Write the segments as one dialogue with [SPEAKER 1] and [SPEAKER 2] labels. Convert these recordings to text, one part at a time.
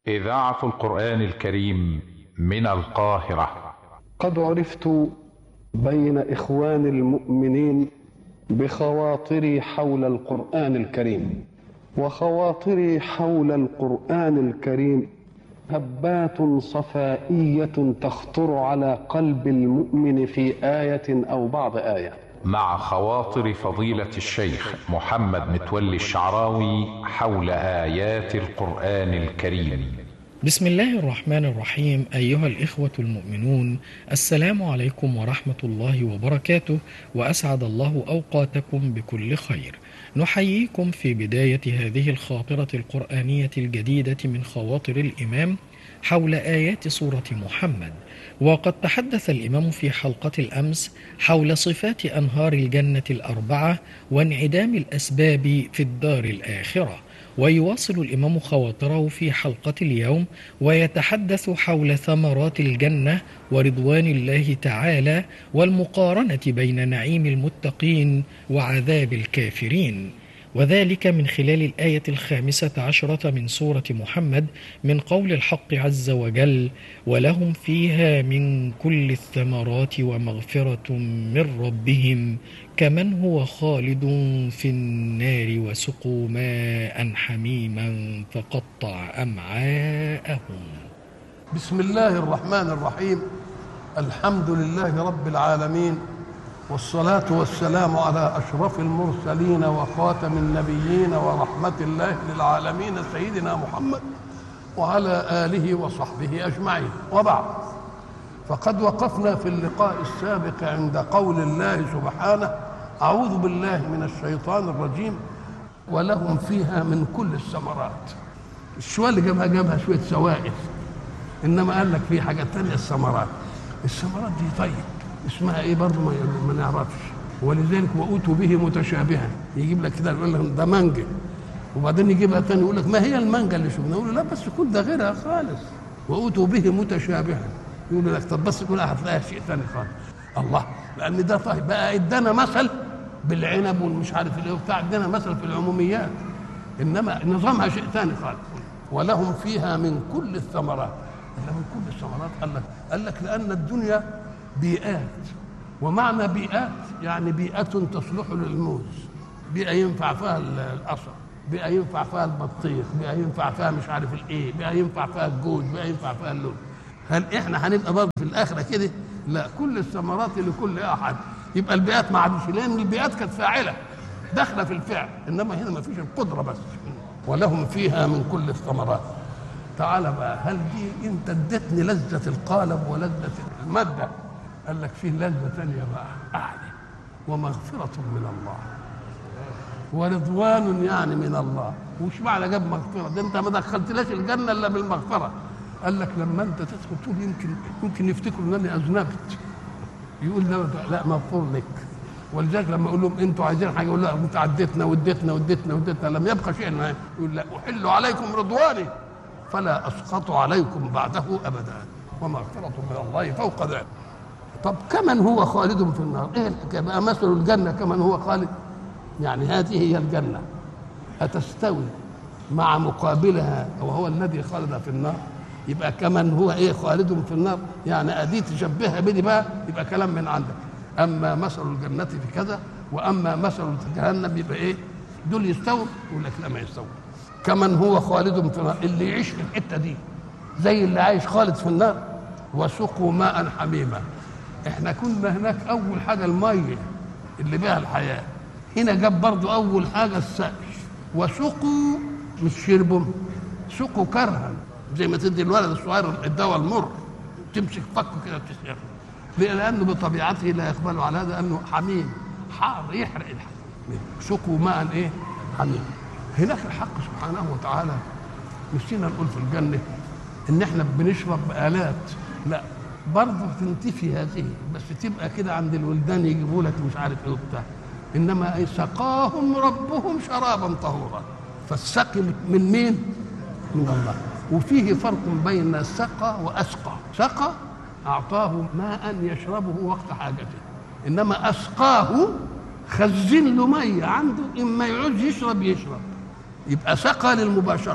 [SPEAKER 1] إذاعة القرآن الكريم من القاهرة
[SPEAKER 2] قد عرفت بين إخوان المؤمنين بخواطري حول القرآن الكريم وخواطري حول القرآن الكريم هبات صفائية تخطر على قلب المؤمن في آية أو بعض آية
[SPEAKER 1] مع خواطر فضيلة الشيخ محمد متولي الشعراوي حول آيات القرآن الكريم
[SPEAKER 3] بسم الله الرحمن الرحيم أيها الإخوة المؤمنون السلام عليكم ورحمة الله وبركاته وأسعد الله أوقاتكم بكل خير نحييكم في بداية هذه الخاطرة القرآنية الجديدة من خواطر الإمام حول آيات سورة محمد وقد تحدث الإمام في حلقة الأمس حول صفات أنهار الجنة الأربعة وانعدام الأسباب في الدار الآخرة ويواصل الإمام خواطره في حلقة اليوم ويتحدث حول ثمرات الجنة ورضوان الله تعالى والمقارنة بين نعيم المتقين وعذاب الكافرين وذلك من خلال الآية الخامسة عشرة من سورة محمد من قول الحق عز وجل ولهم فيها من كل الثمرات ومغفرة من ربهم كمن هو خالد في النار وسقوا ماء حميما فقطع أمعاءهم
[SPEAKER 4] بسم الله الرحمن الرحيم الحمد لله رب العالمين والصلاة والسلام على أشرف المرسلين وخاتم النبيين ورحمة الله للعالمين سيدنا محمد وعلى آله وصحبه أجمعين وبعد فقد وقفنا في اللقاء السابق عند قول الله سبحانه أعوذ بالله من الشيطان الرجيم ولهم فيها من كل الثمرات الشوية اللي جابها جابها شوية سوائل إنما قال لك في حاجة تانية الثمرات الثمرات دي طيب اسمها ايه برضه ما, ما نعرفش ولذلك واتوا به متشابها يجيب لك كده يقول لك ده مانجا وبعدين يجيبها تاني يقول لك ما هي المانجا اللي شفنا يقول له لا بس كل ده غيرها خالص واتوا به متشابها يقول لك طب بس كلها هتلاقيها شيء ثاني خالص الله لان ده طيب بقى ادانا مثل بالعنب والمش عارف الايه وبتاع ادانا مثل في العموميات انما نظامها شيء ثاني خالص ولهم فيها من كل الثمرات من كل الثمرات قال لك قال لك لان الدنيا بيئات ومعنى بيئات يعني بيئة تصلح للموز بيئة ينفع فيها القصب بيئة ينفع فيها البطيخ بيئة ينفع فيها مش عارف الايه بيئة ينفع فيها الجوز بيئة ينفع فيها اللون هل احنا هنبقى برضه في الاخرة كده لا كل الثمرات لكل احد يبقى البيئات ما عادش لان البيئات كانت فاعلة داخلة في الفعل انما هنا ما فيش القدرة بس ولهم فيها من كل الثمرات تعال بقى هل دي انت اديتني لذة القالب ولذة المادة قال لك فيه لذة ثانية بقى أعلى ومغفرة من الله ورضوان يعني من الله وش معنى جاب مغفرة ده انت ما دخلتلاش الجنة الا بالمغفرة قال لك لما انت تدخل تقول يمكن يمكن يفتكروا انني اذنبت يقول لا لا مغفور لك ولذلك لما اقول لهم انتوا عايزين حاجه يقول لا انت عديتنا واديتنا واديتنا واديتنا لم يبقى شيء معي يقول لا احل عليكم رضواني فلا اسقط عليكم بعده ابدا ومغفرة من الله فوق ذلك طب كمن هو خالد في النار ايه الحكايه بقى مثل الجنه كمن هو خالد يعني هذه هي الجنه أتستوي مع مقابلها وهو الذي خالد في النار يبقى كمن هو ايه خالد في النار يعني ادي تشبهها بدي بقى يبقى كلام من عندك اما مثل الجنه في كذا واما مثل جهنم يبقى ايه دول يستووا يقول لك لا ما يستووا كمن هو خالد في النار اللي يعيش في الحته دي زي اللي عايش خالد في النار وسقوا ماء حميما احنا كنا هناك اول حاجه الميه اللي بها الحياه هنا جاب برضو اول حاجه السقي وسقوا مش شربوا سقوا كرها زي ما تدي الولد الصغير الدواء المر تمسك فكه كده تسير لانه بطبيعته لا يقبل على هذا انه حميم حار يحرق الحميم سقوا ماء ايه حميم هناك الحق سبحانه وتعالى نسينا نقول في الجنه ان احنا بنشرب بآلات لا برضه تنتفي هذه بس تبقى كده عند الولدان يجيبوا لك مش عارف ايه وبتاع انما اي سقاهم ربهم شرابا طهورا فالسقي من مين؟ من الله وفيه فرق بين سقى واسقى سقى اعطاه ماء يشربه وقت حاجته انما اسقاه خزن له ميه عنده اما يعوز يشرب يشرب يبقى سقى للمباشره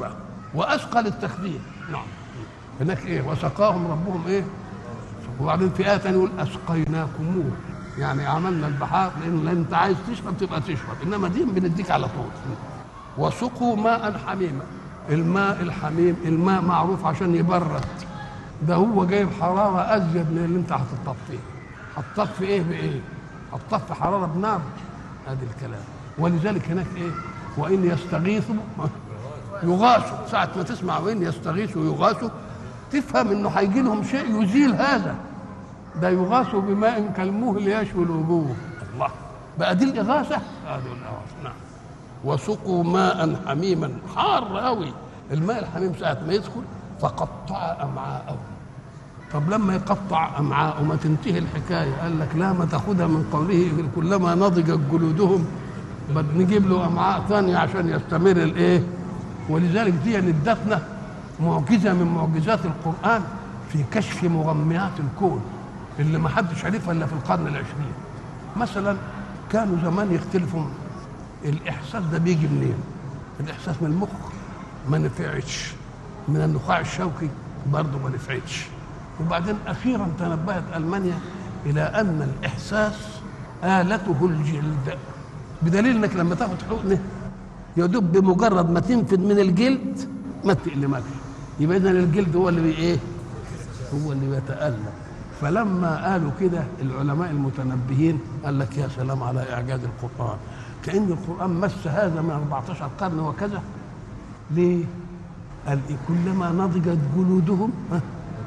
[SPEAKER 4] واسقى للتخدير نعم هناك ايه وسقاهم ربهم ايه وبعدين في ايه ثانيه يقول اسقيناكموه يعني عملنا البحار لان لأن انت عايز تشرب تبقى تشرب انما دي بنديك على طول وسقوا ماء حميما الماء الحميم الماء معروف عشان يبرد ده هو جايب حراره ازيد من اللي انت هتطفيه فيه هتطفي ايه بايه هتطفي حراره بنار ادي الكلام ولذلك هناك ايه وان يستغيثوا يغاثوا ساعة ما تسمع وإن يستغيثوا يغاثوا تفهم إنه هيجي لهم شيء يزيل هذا ده يغاثوا بماء كالمهل يشوي الوجوه الله بقى دي الإغاثة هذه الإغاثة نعم وسقوا ماء حميما حار قوي الماء الحميم ساعة ما يدخل فقطع أمعاءهم طب لما يقطع أمعاءه ما تنتهي الحكاية قال لك لا ما تاخدها من قوله كلما نضجت جلودهم بد نجيب له أمعاء ثانية عشان يستمر الإيه ولذلك دي ادتنا معجزة من معجزات القرآن في كشف مغميات الكون اللي ما حدش عرفها إلا في القرن العشرين مثلا كانوا زمان يختلفوا الإحساس ده بيجي منين الإحساس من المخ ما نفعتش من النخاع الشوكي برضه ما نفعتش وبعدين أخيرا تنبهت ألمانيا إلى أن الإحساس آلته الجلد بدليل انك لما تاخد حقنه يا دوب بمجرد ما تنفد من الجلد ما تألمكش يبقى اذا الجلد هو اللي بي ايه هو اللي بيتألم فلما قالوا كده العلماء المتنبهين قال لك يا سلام على اعجاز القران كان القران مس هذا من 14 قرن وكذا ليه قال إيه؟ كلما نضجت جلودهم ها،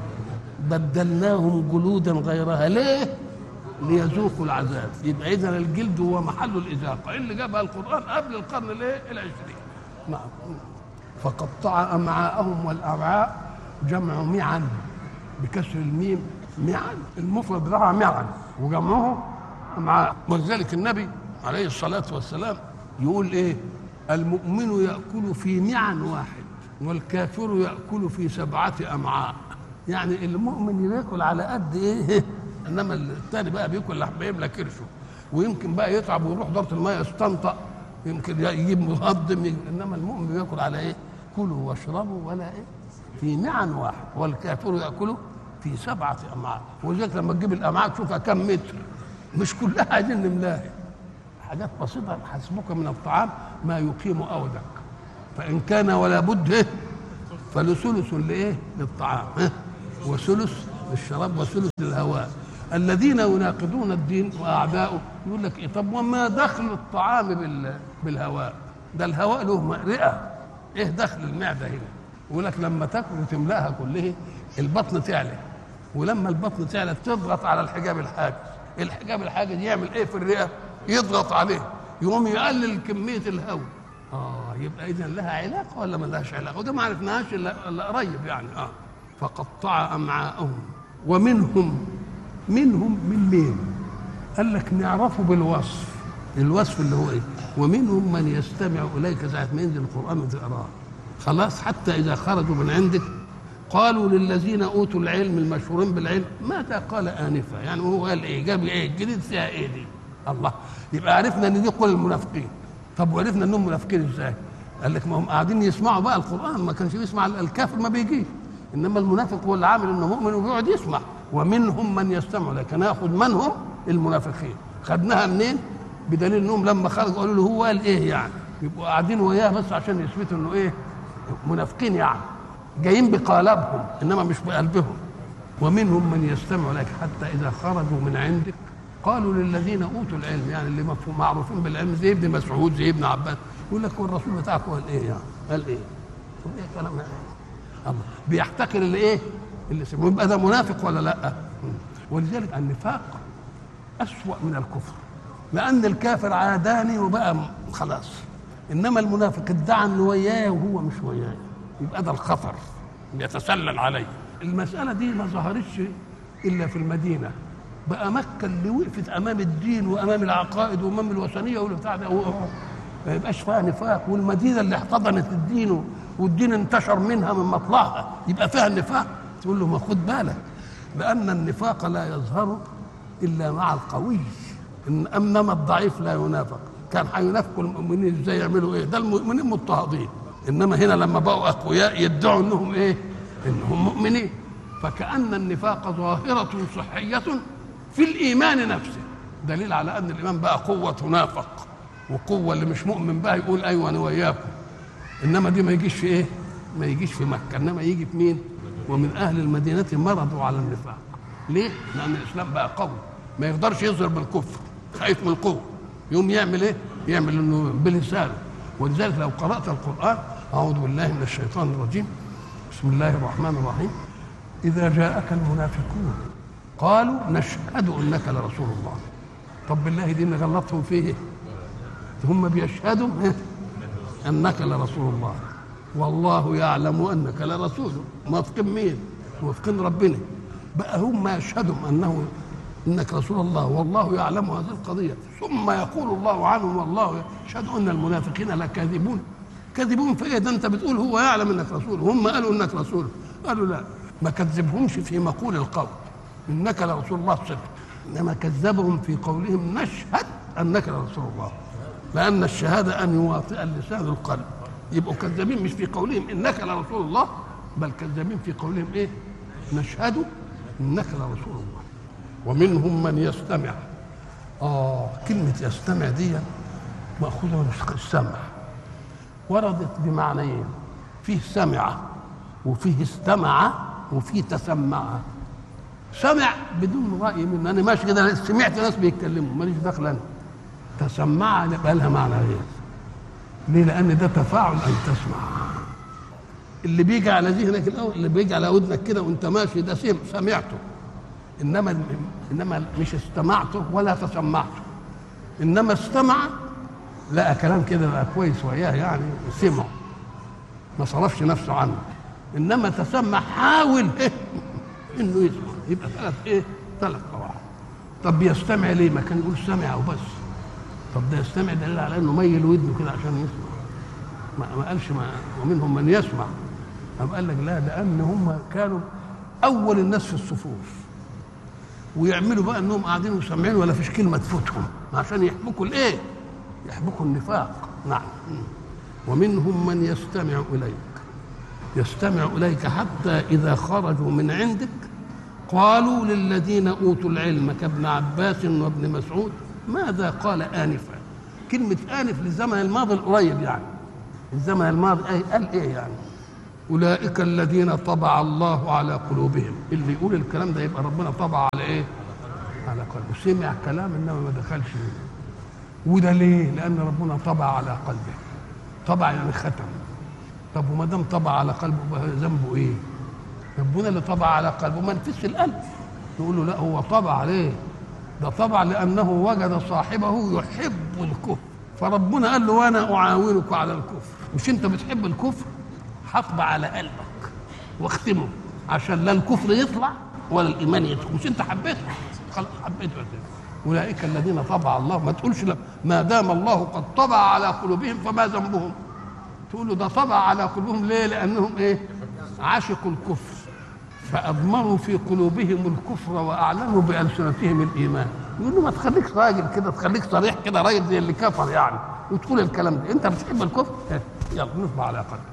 [SPEAKER 4] بدلناهم جلودا غيرها ليه ليذوقوا العذاب يبقى اذا الجلد هو محل الازاقه اللي جابها القران قبل القرن الايه العشرين نعم فقطع امعاءهم والامعاء جمع معا بكسر الميم معا المفرد بتاعها معا وجمعه امعاء ولذلك النبي عليه الصلاه والسلام يقول ايه المؤمن ياكل في معا واحد والكافر ياكل في سبعه امعاء يعني المؤمن بياكل على قد ايه انما الثاني بقى بياكل لحم يملى كرشه ويمكن بقى يتعب ويروح دورة الماء يستنطق يمكن يجيب مهضم انما المؤمن بياكل على ايه؟ كلوا واشربوا ولا ايه؟ في معا واحد والكافر ياكله في سبعه امعاء ولذلك لما تجيب الامعاء تشوفها كم متر مش كلها عايزين نملاها حاجات بسيطه حسبك من الطعام ما يقيم اودك فان كان ولا بد إيه؟ فلثلث لايه؟ للطعام إيه؟ وثلث للشراب وثلث للهواء الذين يناقضون الدين واعداؤه يقول لك إيه طب وما دخل الطعام بال... بالهواء ده الهواء له رئه ايه دخل المعده هنا يقول لك لما تاكل وتملاها كلها البطن تعلى ولما البطن تعلى تضغط على الحجاب الحاجز الحجاب الحاجز يعمل ايه في الرئه يضغط عليه يقوم يقلل كميه الهواء اه يبقى اذا لها علاقه ولا ما لهاش علاقه وده ما عرفناهاش الا إلا قريب يعني اه فقطع امعاءهم ومنهم منهم من مين قال لك نعرفه بالوصف الوصف اللي هو ايه ومنهم من يستمع اليك ساعه ما ينزل القران وتقراه خلاص حتى اذا خرجوا من عندك قالوا للذين اوتوا العلم المشهورين بالعلم ماذا قال انفا يعني هو قال ايه جاب ايه الجديد فيها ايه دي الله يبقى عرفنا ان دي قول المنافقين طب وعرفنا انهم منافقين ازاي قال لك ما هم قاعدين يسمعوا بقى القران ما كانش بيسمع الكافر ما بيجيش انما المنافق هو اللي عامل انه مؤمن وبيقعد يسمع ومنهم من يستمع لك ناخذ من هم المنافقين خدناها منين بدليل انهم لما خرجوا قالوا له هو قال ايه يعني يبقوا قاعدين وياه بس عشان يثبتوا انه ايه منافقين يعني جايين بقالبهم انما مش بقلبهم ومنهم من يستمع لك حتى اذا خرجوا من عندك قالوا للذين اوتوا العلم يعني اللي مفهوم معروفين بالعلم زي ابن مسعود زي ابن عباس يقول لك والرسول بتاعكم قال ايه يعني قال ايه طب ايه كلام يعني الله بيحتقر اللي ايه اللي سمعوا يبقى ده منافق ولا لا ولذلك النفاق أسوأ من الكفر لأن الكافر عاداني وبقى خلاص إنما المنافق ادعى إنه وياه وهو مش وياه يبقى ده الخطر بيتسلل عليه المسألة دي ما ظهرتش إلا في المدينة بقى مكة اللي وقفت أمام الدين وأمام العقائد وأمام الوثنية والبتاع ده ما يبقاش فيها نفاق والمدينة اللي احتضنت الدين والدين انتشر منها من مطلعها يبقى فيها النفاق تقول له ما خد بالك لأن النفاق لا يظهر إلا مع القوي إن أنما الضعيف لا ينافق كان هينافقوا المؤمنين ازاي يعملوا ايه ده المؤمنين مضطهدين انما هنا لما بقوا اقوياء يدعوا انهم ايه انهم مؤمنين فكأن النفاق ظاهرة صحية في الإيمان نفسه دليل على أن الإيمان بقى قوة تنافق وقوة اللي مش مؤمن بها يقول أيوة أنا وياكم إنما دي ما يجيش في إيه؟ ما يجيش في مكة إنما يجي في مين؟ ومن أهل المدينة مرضوا على النفاق ليه؟ لأن الإسلام بقى قوي ما يقدرش يظهر بالكفر خايف من القوة يوم يعمل إيه؟ يعمل إنه بلسانه ولذلك لو قرأت القرآن أعوذ بالله من الشيطان الرجيم بسم الله الرحمن الرحيم إذا جاءك المنافقون قالوا نشهد أنك لرسول الله طب بالله دي نغلطهم فيه هم بيشهدوا إيه؟ أنك لرسول الله والله يعلم أنك لرسوله موافقين مين؟ موافقين ربنا بقى هم يشهدوا أنه انك رسول الله والله يعلم هذه القضيه ثم يقول الله عنهم والله يشهد ان المنافقين لكاذبون كاذبون في ايه ده انت بتقول هو يعلم انك رسول هم قالوا انك رسول قالوا لا ما كذبهمش في مقول القول انك لرسول الله صدق انما كذبهم في قولهم نشهد انك لرسول الله لان الشهاده ان يواطئ اللسان القلب يبقوا كذابين مش في قولهم انك لرسول الله بل كذابين في قولهم ايه نشهد انك لرسول الله ومنهم من يستمع اه كلمه يستمع دي ماخوذه من السمع وردت بمعنيين فيه سمع وفيه استمع وفيه تسمع سمع بدون راي منه انا ماشي كده سمعت ناس بيتكلموا ماليش دخل انا تسمع يبقى لها معنى غير ليه لان ده تفاعل ان تسمع اللي بيجي على ذهنك الاول اللي بيجي على ودنك كده وانت ماشي ده سم سمعته انما انما مش استمعته ولا تسمعته انما استمع لقى كلام كده بقى كويس وياه يعني سمعه ما صرفش نفسه عنه انما تسمع حاول إيه؟ انه يسمع يبقى ثلاث ايه ثلاث قواعد طب بيستمع ليه ما كان يقول سمع وبس طب ده يستمع دليل على انه ميل ودنه كده عشان يسمع ما, ما قالش ما ومنهم من يسمع قام قال لك لا لان هم كانوا اول الناس في الصفوف ويعملوا بقى انهم قاعدين وسامعين ولا فيش كلمه تفوتهم عشان يحبكوا الايه؟ يحبكوا النفاق نعم ومنهم من يستمع اليك يستمع اليك حتى اذا خرجوا من عندك قالوا للذين اوتوا العلم كابن عباس وابن مسعود ماذا قال انفا كلمه انف للزمن الماضي القريب يعني الزمن الماضي أي قال ايه يعني اولئك الذين طبع الله على قلوبهم اللي يقول الكلام ده يبقى ربنا طبع على ايه على قلبه سمع كلام انما ما دخلش منه وده ليه لان ربنا طبع على قلبه طبع يعني ختم طب وما دام طبع على قلبه بقى ذنبه ايه ربنا اللي طبع على قلبه ما نفس القلب يقول له لا هو طبع عليه ده طبع لانه وجد صاحبه يحب الكفر فربنا قال له وانا اعاونك على الكفر مش انت بتحب الكفر هطبع على قلبك واختمه عشان لا الكفر يطلع ولا الايمان يدخل مش انت حبيته خلاص حبيته اولئك الذين طبع الله ما تقولش لا ما دام الله قد طبع على قلوبهم فما ذنبهم تقول له ده طبع على قلوبهم ليه لانهم ايه عاشقوا الكفر فاضمروا في قلوبهم الكفر واعلنوا بالسنتهم الايمان يقول له ما تخليكش راجل كده تخليك صريح كده راجل زي اللي كفر يعني وتقول الكلام ده انت بتحب الكفر يلا نطبع على قلبك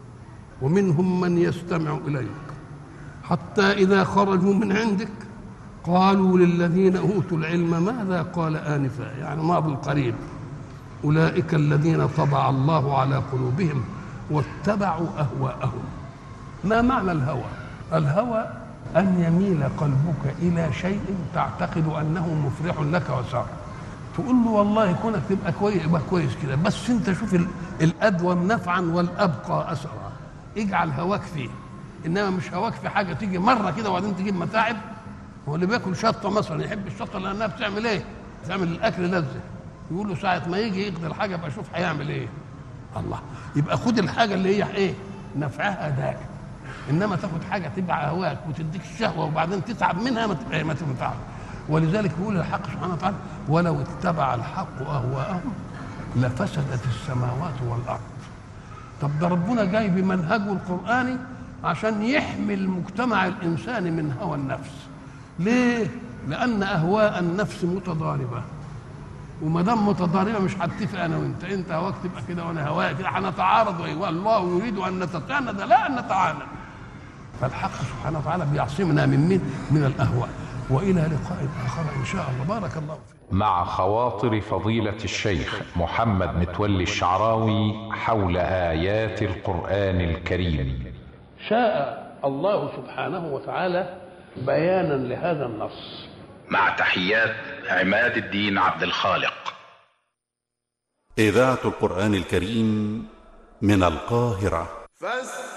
[SPEAKER 4] ومنهم من يستمع اليك حتى اذا خرجوا من عندك قالوا للذين اوتوا العلم ماذا قال انفا يعني ماضي قريب اولئك الذين طبع الله على قلوبهم واتبعوا اهواءهم ما معنى الهوى الهوى ان يميل قلبك الى شيء تعتقد انه مفرح لك وسار تقول له والله كونك تبقى كويس يبقى كويس كده بس انت شوف الادوم نفعا والابقى اثرا اجعل هواك فيه انما مش هواك في حاجه تيجي مره كده وبعدين تجيب متاعب هو اللي بياكل شطه مثلا يحب الشطه لانها بتعمل ايه؟ بتعمل الاكل لذه يقول له ساعه ما يجي يقضي الحاجه يبقى شوف هيعمل ايه؟ الله يبقى خد الحاجه اللي هي ايه؟ نفعها دائم انما تاخد حاجه تبع هواك وتديك الشهوه وبعدين تتعب منها ما تبقى ما تنفعش ولذلك يقول الحق سبحانه وتعالى ولو اتبع الحق اهواءهم لفسدت السماوات والارض طب ده ربنا جاي بمنهجه القراني عشان يحمي المجتمع الانساني من هوى النفس ليه لان اهواء النفس متضاربه وما دام متضاربه مش هتفق انا وانت انت هواك تبقى كده وانا هواك كده هنتعارض والله يريد ان نتساند لا ان نتعاند فالحق سبحانه وتعالى بيعصمنا من مين؟ من الاهواء والى لقاء اخر ان شاء الله بارك الله فيك
[SPEAKER 1] مع خواطر فضيلة الشيخ محمد متولي الشعراوي حول آيات القرآن الكريم
[SPEAKER 4] شاء الله سبحانه وتعالى بيانا لهذا النص
[SPEAKER 1] مع تحيات عماد الدين عبد الخالق
[SPEAKER 5] إذاعة القرآن الكريم من القاهرة
[SPEAKER 6] فاستمعوا